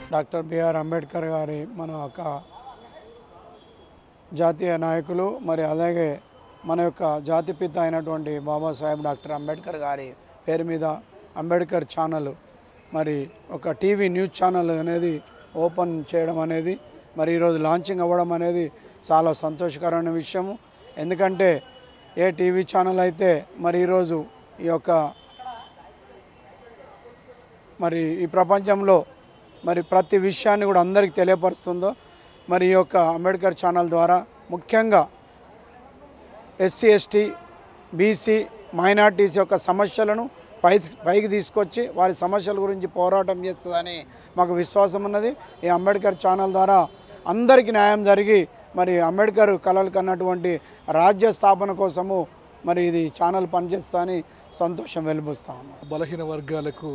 Doctor BR Ambedkar గారి మన యొక్క జాతీయ నాయకులు మరి అలాగే మన యొక్క జాతిపిత అయినటువంటి బాబాసాహెబ్ డాక్టర్ అంబేద్కర్ గారి పేరు మీద అంబేద్కర్ ఛానల్ మరి ఒక టీవీ న్యూస్ ఛానల్ అనేది ఓపెన్ చేయడం అనేది మరి ఈరోజు లాంచింగ్ అవ్వడం అనేది చాలా సంతోషకరమైన విషయము ఎందుకంటే ఏ టీవీ ఛానల్ అయితే మరి ఈరోజు ఈ యొక్క మరి ఈ ప్రపంచంలో మరి ప్రతి విషయాన్ని కూడా అందరికీ తెలియపరుస్తుందో మరి ఈ యొక్క అంబేద్కర్ ఛానల్ ద్వారా ముఖ్యంగా ఎస్సీ ఎస్టీ బీసీ మైనార్టీస్ యొక్క సమస్యలను పై పైకి తీసుకొచ్చి వారి సమస్యల గురించి పోరాటం చేస్తుందని మాకు విశ్వాసం ఉన్నది ఈ అంబేద్కర్ ఛానల్ ద్వారా అందరికీ న్యాయం జరిగి మరి అంబేద్కర్ కళలు కన్నటువంటి రాజ్య స్థాపన కోసము మరి ఇది ఛానల్ పనిచేస్తుందని సంతోషం వెలిబుస్తా ఉన్నాం బలహీన వర్గాలకు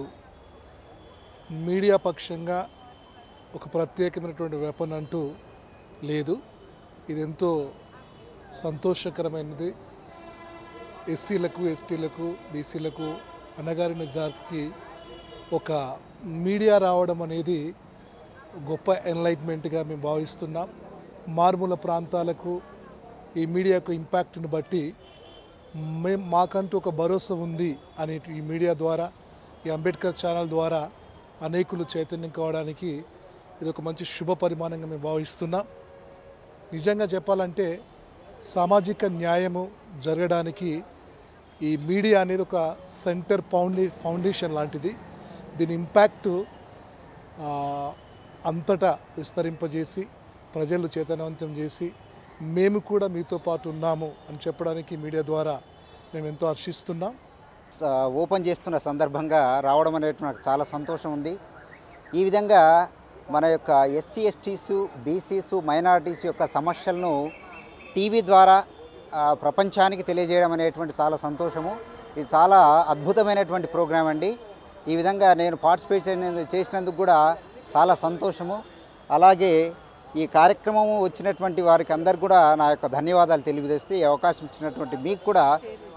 మీడియా పక్షంగా ఒక ప్రత్యేకమైనటువంటి వెపన్ అంటూ లేదు ఇది ఎంతో సంతోషకరమైనది ఎస్సీలకు ఎస్టీలకు బీసీలకు అణగారిన జాతికి ఒక మీడియా రావడం అనేది గొప్ప ఎన్లైట్మెంట్గా మేము భావిస్తున్నాం మారుమూల ప్రాంతాలకు ఈ మీడియాకు ఇంపాక్ట్ని బట్టి మేము మాకంటూ ఒక భరోసా ఉంది అని ఈ మీడియా ద్వారా ఈ అంబేద్కర్ ఛానల్ ద్వారా అనేకులు చైతన్యం కావడానికి ఇది ఒక మంచి శుభ పరిమాణంగా మేము భావిస్తున్నాం నిజంగా చెప్పాలంటే సామాజిక న్యాయము జరగడానికి ఈ మీడియా అనేది ఒక సెంటర్ ఫౌండే ఫౌండేషన్ లాంటిది దీని ఇంపాక్ట్ ఆ, అంతటా విస్తరింపజేసి ప్రజలు చైతన్యవంతం చేసి మేము కూడా మీతో పాటు ఉన్నాము అని చెప్పడానికి మీడియా ద్వారా మేము ఎంతో హర్షిస్తున్నాం స- ఓపెన్ చేస్తున్న సందర్భంగా రావడం అనేది నాకు చాలా సంతోషం ఉంది ఈ విధంగా మన యొక్క ఎస్సీ ఎస్టీసు బీసీసు మైనారిటీస్ యొక్క సమస్యలను టీవీ ద్వారా ఆ, ప్రపంచానికి తెలియజేయడం అనేటువంటి చాలా సంతోషము ఇది చాలా అద్భుతమైనటువంటి ప్రోగ్రాం అండి ఈ విధంగా నేను పార్టిసిపేట్ చేయన- చేసినందుకు కూడా చాలా సంతోషము అలాగే ఈ కార్యక్రమం వచ్చినటువంటి వారికి అందరు కూడా నా యొక్క ధన్యవాదాలు తెలియజేస్తే ఈ అవకాశం ఇచ్చినటువంటి మీకు కూడా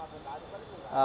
ఆ,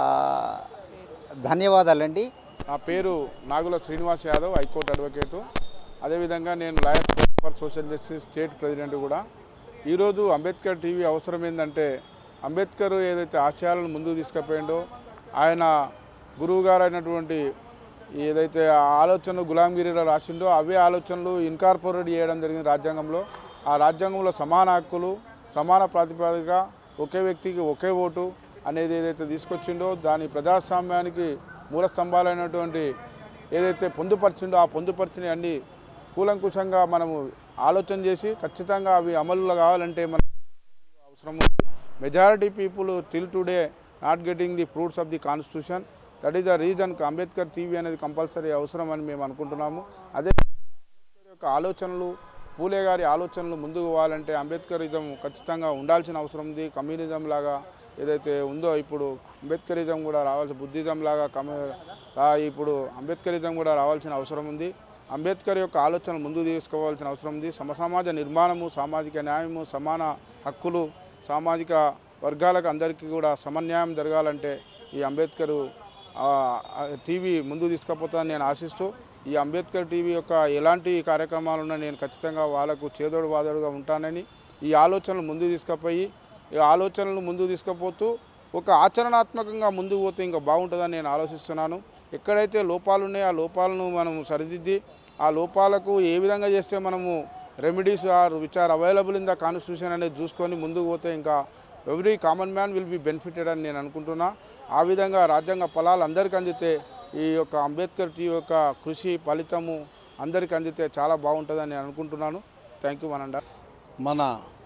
ధన్యవాదాలండి నా పేరు నాగుల శ్రీనివాస్ యాదవ్ హైకోర్టు అడ్వకేటు అదేవిధంగా నేను lawyer for social justice state president కూడా ఈరోజు అంబేద్కర్ టీవీ అవసరం ఏంటంటే అంబేద్కర్ ఏదైతే ఆశయాలను ముందుకు తీసుకుపోయిండో ఆయన గురువుగారు అయినటువంటి ఏదైతే ఆ ఆలోచనలు గులాంగిరిలో రాసిండో అవే ఆలోచనలు ఇన్కార్పొరేట్ చేయడం జరిగింది రాజ్యాంగంలో ఆ రాజ్యాంగంలో సమాన హక్కులు సమాన ప్రాతిపదిక ఒకే వ్యక్తికి ఒకే ఓటు అనేది ఏదైతే తీసుకొచ్చిండో దాని ప్రజాస్వామ్యానికి మూల స్తంభాలైనటువంటి ఏదైతే పొందుపరిచిండో ఆ పొందుపరిచిన అన్ని కూలంకుషంగా మనము ఆలోచన చేసి ఖచ్చితంగా అవి అమలులో కావాలంటే మన అవసరం ఉంది majority people till today not getting the fruits of the constitution that is the reason Ambedkar TV అనేది కంపల్సరీ అవసరం అని మేము అనుకుంటున్నాము అదే అంబేద్కర్ యొక్క ఆలోచనలు పూలే గారి ఆలోచనలు ముందుకు పోవాలంటే అంబేద్కరిజం ఖచ్చితంగా ఉండాల్సిన అవసరం ఉంది కమ్యూనిజం లాగా ఏదైతే ఉందో ఇప్పుడు అంబేద్కరిజం కూడా రావాల్సిన బుద్ధిజం లాగా కమ్యూ రా- ఇప్పుడు అంబేద్కరిజం కూడా రావాల్సిన అవసరం ఉంది అంబేద్కర్ యొక్క ఆలోచనలు ముందుకు తీసుకోవాల్సిన అవసరం ఉంది సమసమాజ నిర్మాణము సామాజిక న్యాయము సమాన హక్కులు సామాజిక వర్గాలకు అందరికీ కూడా సమన్యాయం జరగాలంటే ఈ అంబేద్కర్ ఆ, ఆ, టీవీ ముందు తీసుకుపోతుందని నేను ఆశిస్తూ ఈ అంబేద్కర్ టీవీ యొక్క ఎలాంటి కార్యక్రమాలున్నా నేను ఖచ్చితంగా వాళ్ళకు చేదోడు వాదోడుగా ఉంటానని ఈ ఆలోచనలు ముందు తీసుకుపోయి ఈ ఆలోచనలు ముందు తీసుకుపోతూ ఒక ఆచరణాత్మకంగా ముందుకు పోతే ఇంకా బాగుంటుందని నేను ఆలోచిస్తున్నాను ఎక్కడైతే లోపాలు ఉన్నాయో ఆ లోపాలను మనం సరిదిద్ది ఆ లోపాలకు ఏ విధంగా చేస్తే మనము remedies are which are available in the constitution అనేది చూసుకొని ముందుకు పోతే ఇంకా every common man will be benefited అని నేను అనుకుంటున్నా ఆ విధంగా రాజ్యాంగ ఫలాలు అందరికీ అందితే ఈ యొక్క అంబేద్కర్ టీ యొక్క కృషి ఫలితము అందరికీ అందితే చాలా బాగుంటుందని నేను అనుకుంటున్నాను థ్యాంక్ యూ మనండా మన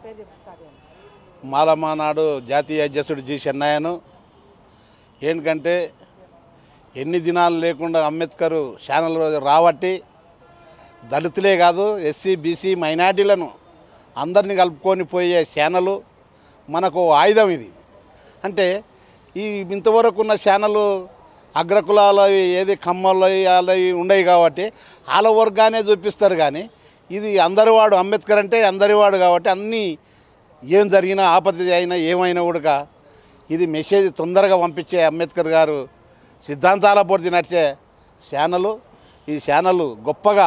మాలమానాడు జాతీయ అధ్యక్షుడు జి చెన్నయ్యను ఏంటంటే ఎన్ని దినాలు లేకుండా అంబేద్కర్ ఛానల్ రాబట్టి దళితులే కాదు ఎస్సీ బీసీ మైనార్టీలను అందరిని కలుపుకొని పోయే ఛానల్ మనకు ఆయుధం ఇది అంటే ఈ ఇంతవరకు ఉన్న ఛానల్ అగ్రకులాలు ఏది కమ్మలు వాళ్ళవి ఉండవు కాబట్టి వాళ్ళ వర్గానే చూపిస్తారు కానీ ఇది అందరివాడు అంబేద్కర్ అంటే అందరివాడు కాబట్టి అన్నీ ఏం జరిగినా ఆపద అయినా ఏమైనా కూడా ఇది మెసేజ్ తొందరగా పంపించే అంబేద్కర్ గారు సిద్ధాంతాల పొడిచి నడిచే ఛానల్ ఈ ఛానల్ గొప్పగా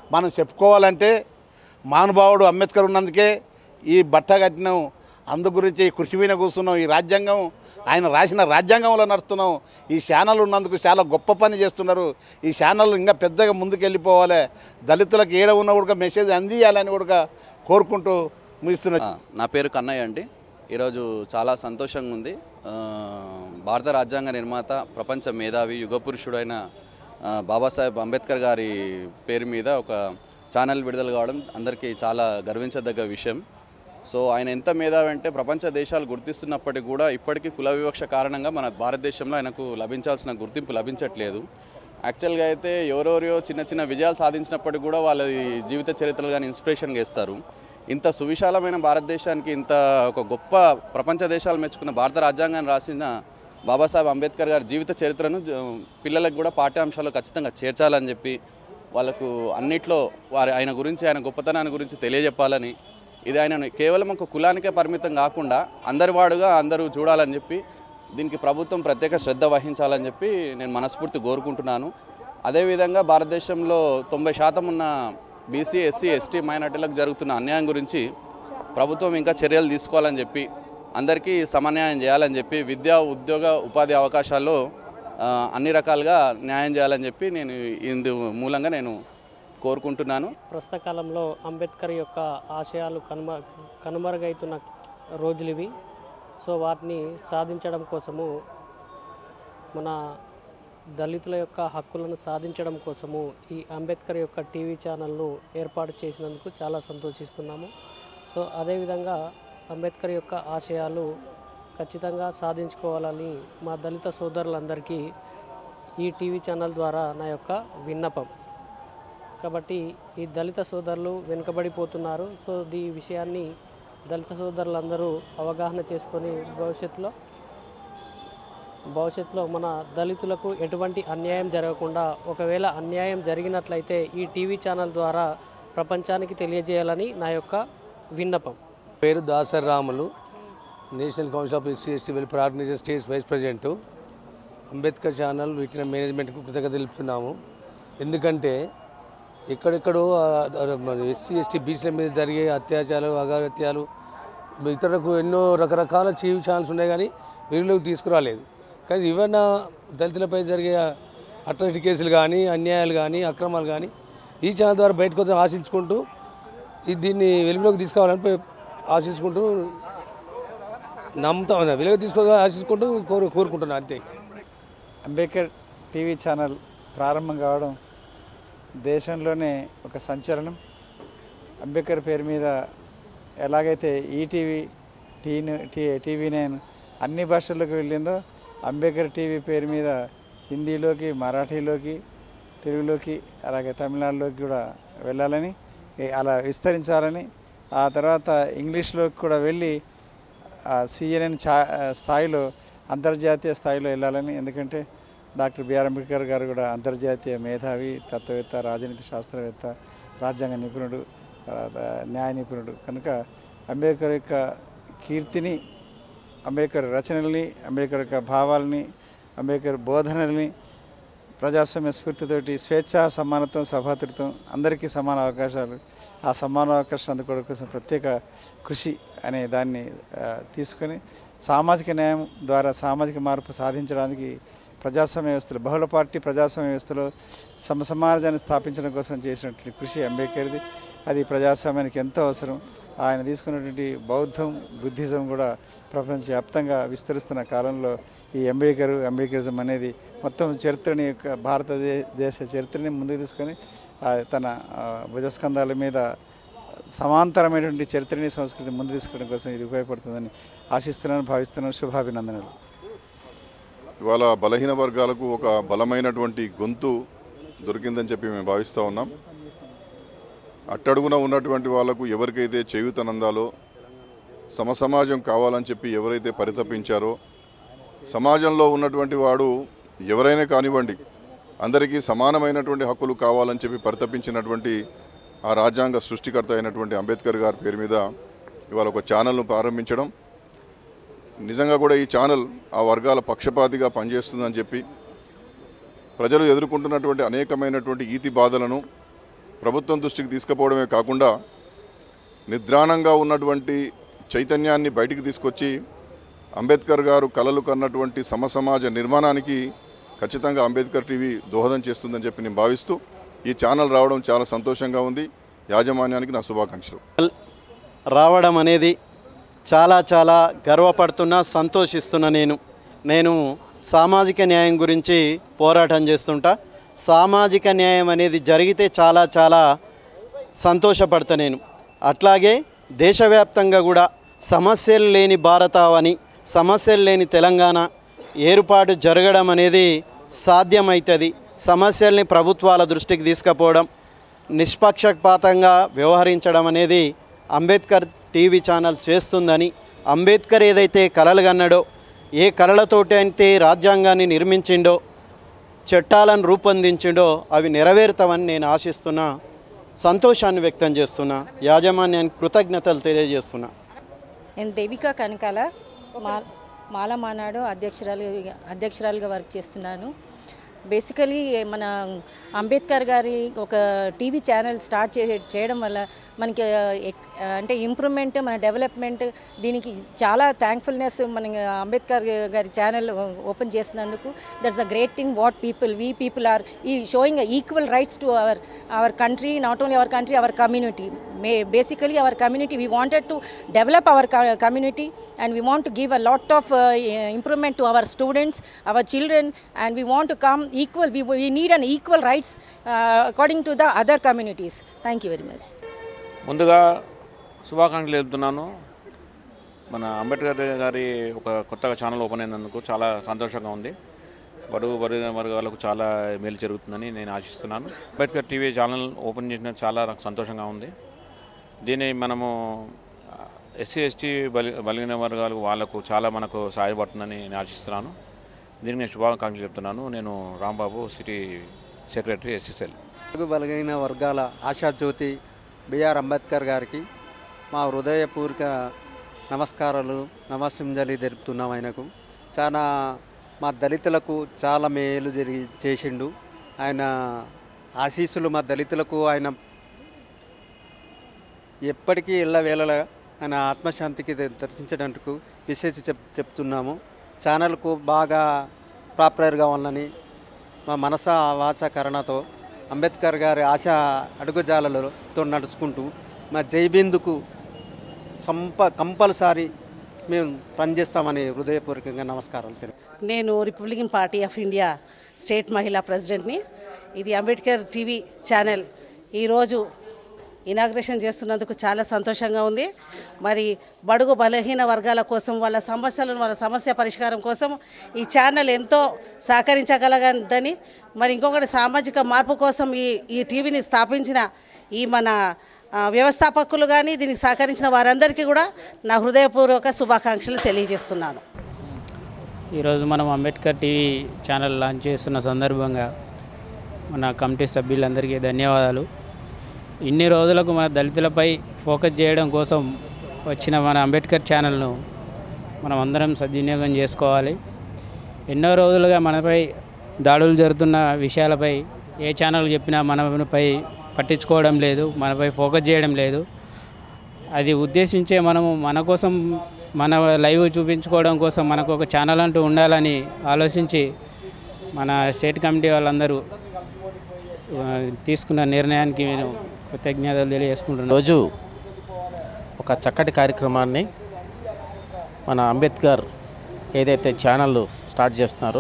మనం చెప్పుకోవాలంటే మహానుభావుడు అంబేద్కర్ ఉన్నందుకే ఈ బట్ట కట్టినాం అందు గురించి కృషి మీద కూర్చున్నాం ఈ రాజ్యాంగం ఆయన రాసిన రాజ్యాంగంలో నడుస్తున్నాం ఈ ఛానల్ ఉన్నందుకు చాలా గొప్ప పని చేస్తున్నారు ఈ ఛానల్ ఇంకా పెద్దగా ముందుకు వెళ్ళిపోవాలి దళితులకు ఏడ ఉన్న కూడా మెసేజ్ అందియాలని కూడా కోరుకుంటూ ముగిస్తున్నారు ఆ, నా పేరు కన్నయ్య అండి ఈరోజు చాలా సంతోషంగా ఉంది ఆ, భారత రాజ్యాంగ నిర్మాత ప్రపంచ మేధావి యుగపురుషుడైన ఆ, బాబాసాహెబ్ అంబేద్కర్ గారి పేరు మీద ఒక ఛానల్ విడుదల కావడం అందరికీ చాలా గర్వించదగ్గ విషయం సో ఆయన ఎంత మేధావి అంటే ప్రపంచ దేశాలు గుర్తిస్తున్నప్పటికీ కూడా ఇప్పటికీ కుల వివక్ష కారణంగా మన భారతదేశంలో ఆయనకు లభించాల్సిన గుర్తింపు లభించట్లేదు యాక్చువల్గా అయితే ఎవరెవరో చిన్న చిన్న విజయాలు సాధించినప్పటికీ కూడా వాళ్ళ జీవిత చరిత్రలు కానీ ఇన్స్పిరేషన్గా ఇస్తారు ఇంత సువిశాలమైన భారతదేశానికి ఇంత ఒక గొప్ప ప్రపంచ దేశాలు మెచ్చుకున్న భారత రాజ్యాంగాన్ని రాసిన బాబాసాహెబ్ అంబేద్కర్ గారి జీవిత చరిత్రను జ- పిల్లలకు కూడా పాఠ్యాంశాలు ఖచ్చితంగా చేర్చాలని చెప్పి వాళ్ళకు అన్నిట్లో వారి ఆయన గురించి ఆయన గొప్పతనాన్ని గురించి తెలియజెప్పాలని ఇది ఆయన కేవలం ఒక కులానికే పరిమితం కాకుండా అందరి వాడుగా అందరూ చూడాలని చెప్పి దీనికి ప్రభుత్వం ప్రత్యేక శ్రద్ధ వహించాలని చెప్పి నేను మనస్ఫూర్తి కోరుకుంటున్నాను అదేవిధంగా భారతదేశంలో తొంభై శాతం ఉన్న బీసీ ఎస్సీ ఎస్టీ మైనార్టీలకు జరుగుతున్న అన్యాయం గురించి ప్రభుత్వం ఇంకా చర్యలు తీసుకోవాలని చెప్పి అందరికీ సమన్యాయం చేయాలని చెప్పి విద్యా ఉద్యోగ ఉపాధి అవకాశాల్లో ఆ, అన్ని రకాలుగా న్యాయం చేయాలని చెప్పి నేను ఇందు మూలంగా నేను కోరుకుంటున్నాను ప్రస్తుత కాలంలో అంబేద్కర్ యొక్క ఆశయాలు కనుమ కనుమరుగైతున్న రోజులు ఇవి సో వాటిని సాధించడం కోసము మన దళితుల యొక్క హక్కులను సాధించడం కోసము ఈ అంబేద్కర్ యొక్క టీవీ ఛానల్ను ఏర్పాటు చేసినందుకు చాలా సంతోషిస్తున్నాము సో అదేవిధంగా అంబేద్కర్ యొక్క ఆశయాలు ఖచ్చితంగా సాధించుకోవాలని మా దళిత సోదరులందరికీ ఈ టీవీ ఛానల్ ద్వారా నా యొక్క విన్నపం కాబట్టి ఈ దళిత సోదరులు వెనుకబడిపోతున్నారు సో ఈ విషయాన్ని దళిత సోదరులందరూ అవగాహన చేసుకొని భవిష్యత్తులో భవిష్యత్తులో మన దళితులకు ఎటువంటి అన్యాయం జరగకుండా ఒకవేళ అన్యాయం జరిగినట్లయితే ఈ టీవీ ఛానల్ ద్వారా ప్రపంచానికి తెలియజేయాలని నా యొక్క విన్నపం పేరు Dasar Ramulu national council of SC ST welfare organisation state vice president Ambedkar channel వీటిన మేనేజ్మెంట్కు కృతజ్ఞత తెలుపుతున్నాము ఎందుకంటే ఎక్కడెక్కడో ఎస్సీ ఎస్టీ బీసీల మీద జరిగే అత్యాచారాలు అగాత్యాలు ఇతరులకు ఎన్నో రకరకాల టీవీ ఛానల్స్ ఉన్నాయి కానీ వీరిలోకి తీసుకురాలేదు కానీ ఇవన్న దళితులపై జరిగే అట్రాసిటీ కేసులు కానీ అన్యాయాలు కానీ అక్రమాలు కానీ ఈ ఛానల్ ద్వారా బయటకు వద్దాం ఆశించుకుంటూ ఇది దీన్ని వెలుగులోకి తీసుకురావాలని పే- ఆశించుకుంటూ నమ్ముతా ఉన్నా వెలుగు తీసుకోవాలని ఆశించుకుంటూ కోరు కోరుకుంటున్నాను అంతే అంబేద్కర్ టీవీ ఛానల్ ప్రారంభం కావడం దేశంలోనే ఒక సంచలనం అంబేద్కర్ పేరు మీద ఎలాగైతే ETV T T TV nine అన్ని భాషల్లోకి వెళ్ళిందో అంబేద్కర్ టీవీ పేరు మీద హిందీలోకి మరాఠీలోకి తెలుగులోకి అలాగే తమిళనాడులోకి కూడా వెళ్ళాలని ఏ- అలా విస్తరించాలని ఆ తర్వాత ఇంగ్లీష్లోకి కూడా వెళ్ళి సిఎన్ఎన్ చా స్థాయిలో అంతర్జాతీయ స్థాయిలో వెళ్ళాలని ఎందుకంటే డాక్టర్ బిఆర్ అంబేద్కర్ గారు కూడా అంతర్జాతీయ మేధావి తత్వవేత్త రాజనీతి శాస్త్రవేత్త రాజ్యాంగ నిపుణుడు తర్వాత న్యాయ నిపుణుడు కనుక అంబేద్కర్ యొక్క కీర్తిని అంబేద్కర్ రచనల్ని అంబేద్కర్ యొక్క భావాలని అంబేద్కర్ బోధనల్ని ప్రజాస్వామ్య స్ఫూర్తితోటి స్వేచ్ఛ సమానత్వం సభాతృత్వం అందరికీ సమాన అవకాశాలు ఆ సమాన అవకాశాలు అందుకోవడం కోసం ప్రత్యేక కృషి అనే దాన్ని ఆ, తీసుకొని సామాజిక న్యాయం ద్వారా సామాజిక మార్పు సాధించడానికి ప్రజాస్వామ్య వ్యవస్థలో బహుళ పార్టీ ప్రజాస్వామ్య వ్యవస్థలో సమ సమాజాన్ని స్థాపించడం కోసం చేసినటువంటి కృషి అంబేద్కర్ది అది ప్రజాస్వామ్యానికి ఎంతో అవసరం ఆయన తీసుకున్నటువంటి బౌద్ధం బుద్ధిజం కూడా ప్రపంచవ్యాప్తంగా విస్తరిస్తున్న కాలంలో ఈ అంబేద్కర్ అంబేద్కరిజం అనేది మొత్తం చరిత్రని యొక్క భారతదేశ చరిత్రని ముందుకు తీసుకొని ఆ, తన ఆ, భుజస్కంధాల మీద సమాంతరమైనటువంటి చరిత్రని సంస్కృతి ముందు తీసుకెళ్ళడం కోసం ఇది ఉపయోగపడుతుందని ఆశిస్తున్నాను భావిస్తున్నాను శుభాభినందనలు ఇవాళ బలహీన వర్గాలకు ఒక బలమైనటువంటి గొంతు దొరికిందని చెప్పి మేము భావిస్తూ ఉన్నాం అట్టడుగున ఉన్నటువంటి వాళ్ళకు ఎవరికైతే చేయూతనందాలో సమసమాజం కావాలని చెప్పి ఎవరైతే పరితపించారో సమాజంలో ఉన్నటువంటి వాడు ఎవరైనా కానివ్వండి అందరికీ సమానమైనటువంటి హక్కులు కావాలని చెప్పి పరితపించినటువంటి ఆ రాజ్యాంగ సృష్టికర్త అయినటువంటి అంబేద్కర్ గారి పేరు మీద ఇవాళ ఒక ఛానల్ను ప్రారంభించడం నిజంగా కూడా ఈ ఛానల్ ఆ వర్గాల పక్షపాతిగా పనిచేస్తుందని చెప్పి ప్రజలు ఎదుర్కొంటున్నటువంటి అనేకమైనటువంటి ఈతి బాధలను ప్రభుత్వం దృష్టికి తీసుకుపోవడమే కాకుండా నిద్రాణంగా ఉన్నటువంటి చైతన్యాన్ని బయటికి తీసుకొచ్చి అంబేద్కర్ గారు కలలు కన్నటువంటి సమసమాజ నిర్మాణానికి ఖచ్చితంగా అంబేద్కర్ టీవీ దోహదం చేస్తుందని చెప్పి నేను భావిస్తూ ఈ ఛానల్ రావడం చాలా సంతోషంగా ఉంది యాజమాన్యానికి నా శుభాకాంక్షలు రావడం అనేది చాలా చాలా గర్వపడుతున్నా సంతోషిస్తున్నా నేను నేను సామాజిక న్యాయం గురించి పోరాటం చేస్తుంటా సామాజిక న్యాయం అనేది జరిగితే చాలా చాలా సంతోషపడతా నేను అట్లాగే దేశవ్యాప్తంగా కూడా సమస్యలు లేని భారత అని సమస్యలు లేని తెలంగాణ ఏర్పాటు జరగడం అనేది సాధ్యమవుతుంది సమస్యల్ని ప్రభుత్వాల దృష్టికి తీసుకుపోవడం నిష్పక్షపాతంగా వ్యవహరించడం అనేది అంబేద్కర్ టీవీ ఛానల్ చేస్తుందని అంబేద్కర్ ఏదైతే కలలు కన్నాడో ఏ కళలతోటి అయితే రాజ్యాంగాన్ని నిర్మించిండో చట్టాలను రూపొందించిండో అవి నెరవేరుతామని నేను ఆశిస్తున్నా సంతోషాన్ని వ్యక్తం చేస్తున్నా యాజమాన్యానికి కృతజ్ఞతలు తెలియజేస్తున్నా నేను దేవిక కనకాల మా మాల మానాడు అధ్యక్షురాలు అధ్యక్షురాలుగా వర్క్ చేస్తున్నాను బేసికలీ మన అంబేద్కర్ గారి ఒక టీవీ ఛానల్ స్టార్ట్ చే చేయడం వల్ల మనకి ఎక్- అంటే ఇంప్రూవ్మెంట్ మన డెవలప్మెంట్ దీనికి చాలా థ్యాంక్ఫుల్నెస్ మన అంబేద్కర్ గారి ఛానల్ ఓపెన్ చేసినందుకు that's a great thing what people we people are ఈ showing equal rights to our our country not only our country our community may basically our community we wanted to develop our community and we want to give a lot of improvement to our students our children and we want to come equal we we need an equal rights according to the other communities thank you very much ముందుగా శుభాకాంక్షలు తెలుపుతున్నాను మన అంబేద్కర్ గారి ఒక కొత్తగా channel open అయినందుకు చాలా సంతోషంగా ఉంది బడుగు బడుగు వర్గాలకు చాలా మేలు జరుగుతుందని నేను ఆశిస్తున్నాను అంబేద్కర్ టీవీ ఛానల్ ఓపెన్ చేసిన చాలా నాకు సంతోషంగా ఉంది దీన్ని మనము ఎస్సీ ఎస్టీ బలి బలిగిన వర్గాలకు వాళ్ళకు చాలా మనకు సహాయపడుతుందని నేను ఆశిస్తున్నాను దీనికి నేను శుభాకాంక్షలు చెప్తున్నాను నేను Rambabu city secretary SSL Telugu బలగైన వర్గాల ఆశాజ్యోతి బిఆర్ అంబేద్కర్ గారికి మా హృదయపూర్వక నమస్కారాలు నమస్సింజలి తెలుపుతున్నాం ఆయనకు చాలా మా దళితులకు చాలా మేలు జరిగి చేసిండు ఆయన ఆశీస్సులు మా దళితులకు ఆయన ఎప్పటికీ ఇళ్ళ వేళలా ఆయన ఆత్మశాంతికి ద- దర్శించడానికి విశేష చెప్ చెప్తున్నాము ఛానల్కు బాగా పాపులర్ కావాలని మా మనస వాచ కరణతో అంబేద్కర్ గారి ఆశ అడుగుజాలలతో నడుచుకుంటూ మా జైబిందుకు సంప కంపల్సరీ మేము పనిచేస్తామని హృదయపూర్వకంగా నమస్కారాలు తెలియ నేను Republican Party of India state మహిళా ప్రెసిడెంట్ని ఇది అంబేద్కర్ టీవీ ఛానల్ ఈరోజు ఇనాగ్రేషన్ చేస్తున్నందుకు చాలా సంతోషంగా ఉంది మరి బడుగు బలహీన వర్గాల కోసం వాళ్ళ సమస్యలను వాళ్ళ సమస్య పరిష్కారం కోసం ఈ ఛానల్ ఎంతో సహకరించగలగదని మరి ఇంకొకటి సామాజిక మార్పు కోసం ఈ ఈ టీవీని స్థాపించిన ఈ మన ఆ, వ్యవస్థాపకులు కానీ దీనికి సహకరించిన వారందరికీ కూడా నా హృదయపూర్వక శుభాకాంక్షలు తెలియజేస్తున్నాను ఈరోజు మనం అంబేద్కర్ టీవీ ఛానల్ లాంచ్ చేస్తున్న సందర్భంగా మన కమిటీ సభ్యులందరికీ ధన్యవాదాలు ఇన్ని రోజులకు మన దళితులపై ఫోకస్ చేయడం కోసం వచ్చిన మన అంబేద్కర్ ఛానల్ను మనం అందరం సద్వినియోగం చేసుకోవాలి ఎన్నో రోజులుగా మనపై దాడులు జరుగుతున్న విషయాలపై ఏ ఛానల్ చెప్పినా మనపై పట్టించుకోవడం లేదు మనపై ఫోకస్ చేయడం లేదు అది ఉద్దేశించే మనము మన కోసం మన లైవ్ చూపించుకోవడం కోసం మనకు ఒక ఛానల్ అంటూ ఉండాలని ఆలోచించి మన స్టేట్ కమిటీ వాళ్ళందరూ ఆ, తీసుకున్న నిర్ణయానికి నేను కృతజ్ఞతలు తెలియజేసుకుంటున్నాను రోజు ఒక చక్కటి కార్యక్రమాన్ని మన అంబేద్కర్ ఏదైతే ఛానల్ స్టార్ట్ చేస్తున్నారో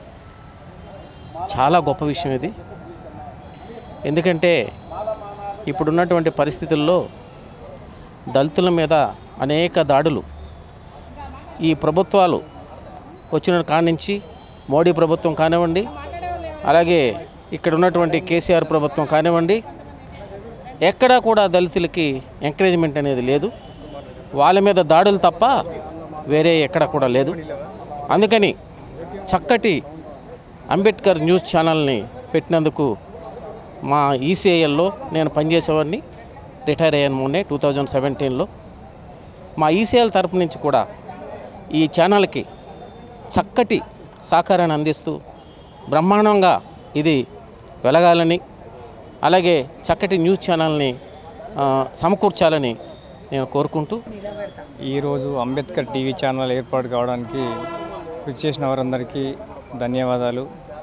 చాలా గొప్ప విషయం ఇది ఎందుకంటే ఇప్పుడున్నటువంటి పరిస్థితుల్లో దళితుల మీద అనేక దాడులు ఈ ప్రభుత్వాలు వచ్చిన కాడి నుంచి మోడీ ప్రభుత్వం కానివ్వండి అలాగే ఇక్కడ ఉన్నటువంటి కేసీఆర్ ప్రభుత్వం కానివ్వండి ఎక్కడా కూడా దళితులకి ఎంకరేజ్మెంట్ అనేది లేదు వాళ్ళ మీద దాడులు తప్ప వేరే ఎక్కడ కూడా లేదు అందుకని చక్కటి అంబేద్కర్ న్యూస్ ఛానల్ని పెట్టినందుకు మా ఈసీఐఎల్లో నేను పనిచేసేవాడిని రిటైర్ అయ్యాను మొన్నే టూ థౌజండ్ సెవెంటీన్లో మా ఈసీఎల్ తరపు నుంచి కూడా ఈ ఛానల్కి చక్కటి సహకారాన్ని అందిస్తూ బ్రహ్మాండంగా ఇది వెలగాలని అలాగే చక్కటి న్యూస్ ఛానల్ని ఆ, సమకూర్చాలని నేను కోరుకుంటూ ఈరోజు అంబేద్కర్ టీవీ ఛానల్ ఏర్పాటు కావడానికి కృషి చేసిన వారందరికీ ధన్యవాదాలు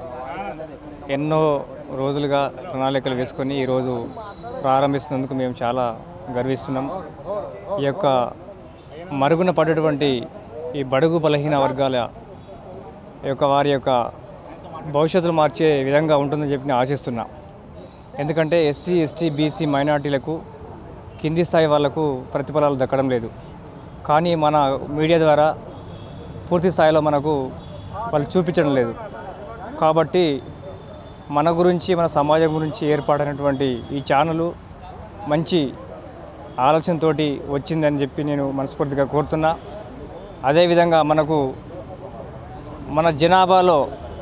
ఎన్నో రోజులుగా ప్రణాళికలు వేసుకొని ఈరోజు ప్రారంభిస్తున్నందుకు మేము చాలా గర్విస్తున్నాం ఈ యొక్క మరుగున పడేటువంటి ఈ బడుగు బలహీన వర్గాల యొక్క వారి యొక్క భవిష్యత్తులు మార్చే విధంగా ఉంటుందని చెప్పి నేను ఆశిస్తున్నా ఎందుకంటే ఎస్సీ ఎస్టీ బీసీ మైనార్టీలకు కింది స్థాయి వాళ్లకు ప్రతిఫలాలు దక్కడం లేదు కానీ మన మీడియా ద్వారా పూర్తి స్థాయిలో మనకు వాళ్ళు చూపించడం లేదు కాబట్టి మన గురించి మన సమాజం గురించి ఏర్పాటైనటువంటి ఈ ఛానల్ మంచి ఆలోచనతో వచ్చిందని చెప్పి నేను మనస్ఫూర్తిగా కోరుతున్నా అదేవిధంగా మనకు మన జనాభాలో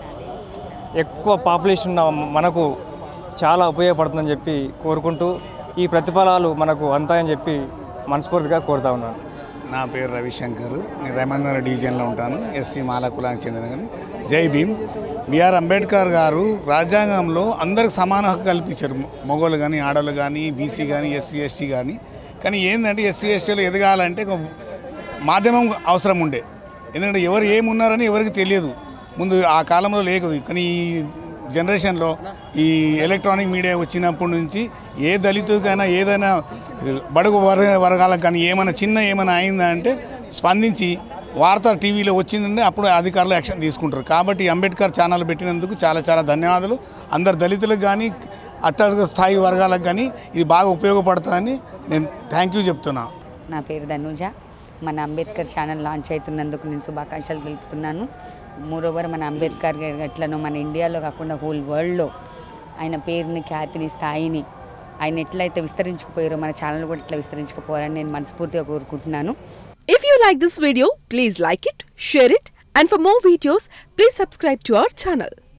ఎక్కువ పాపులేషన్ ఉన్న మనకు చాలా ఉపయోగపడుతుందని చెప్పి కోరుకుంటూ ఈ ప్రతిఫలాలు మనకు అంతాయని చెప్పి మనస్ఫూర్తిగా కోరుతా ఉన్నాను నా పేరు రవిశంకర్ నేను రైమందర డివిజన్లో ఉంటాను ఎస్సీ మాల కులానికి చెందిన కానీ జై భీమ్ బిఆర్ అంబేద్కర్ గారు రాజ్యాంగంలో అందరికి సమాన హక్కు కల్పించారు మొగోళ్ళు కానీ ఆడవాళ్ళు కానీ బీసీ కానీ ఎస్సీ ఎస్టీ కానీ కానీ ఏంటంటే ఎస్సీ ఎస్టీలు ఎదగాలంటే ఒక మాధ్యమం అవసరం ఉండే ఎందుకంటే ఎవరు ఏమున్నారని ఎవరికి తెలియదు ముందు ఆ కాలంలో లేదు కానీ ఈ జనరేషన్లో ఈ ఎలక్ట్రానిక్ మీడియా వచ్చినప్పటి నుంచి ఏ దళితుకైనా ఏదైనా బడుగు వర్గ వర్గాలకు కానీ ఏమైనా చిన్న ఏమైనా అయిందా అంటే స్పందించి వార్త టీవీలో వచ్చిందంటే అప్పుడు అధికారులు యాక్షన్ తీసుకుంటారు కాబట్టి అంబేద్కర్ ఛానల్ పెట్టినందుకు చాలా చాలా ధన్యవాదాలు అందరు దళితులకు కానీ అట్టడుగు స్థాయి వర్గాలకు కానీ ఇది బాగా ఉపయోగపడుతుందని నేను థ్యాంక్ యూ చెప్తున్నా నా పేరు ధనుజ మన అంబేద్కర్ ఛానల్ లాంచ్ అవుతున్నందుకు నేను శుభాకాంక్షలు తెలుపుతున్నాను మోరోవర్ మన అంబేద్కర్ గారి ఎట్లను మన ఇండియాలో కాకుండా హోల్ వరల్డ్లో ఆయన పేరుని ఖ్యాతిని స్థాయిని ఆయన ఎట్లయితే విస్తరించుకుపోయారో మన ఛానల్ కూడా ఇట్లా విస్తరించుకుపోవాలని నేను మనస్ఫూర్తిగా కోరుకుంటున్నాను If you like this video, please like it, share it, and for more videos, please subscribe to our channel.